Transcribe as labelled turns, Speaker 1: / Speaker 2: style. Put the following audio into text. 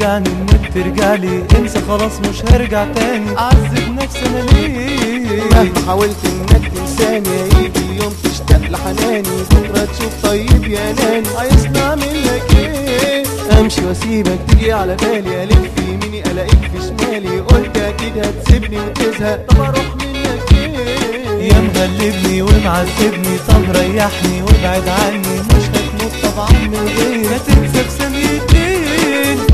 Speaker 1: وجعني انك ترجعلي انسى خلاص مش هرجع تاني اعذب نفسي انا ليه
Speaker 2: مهما حاولت انك تنساني هيجي اليوم تشتاق لحناني بكره تشوف طيب يا ناني عايزني اعمل لك ايه امشي واسيبك تيجي على بالي الف في يميني الاقيك في شمالي قلت اكيد هتسيبني وتزهق طب اروح منك ايه
Speaker 1: يا مغلبني ومعذبني طب ريحني وابعد عني مش هتموت طبعا من غير ما تنسى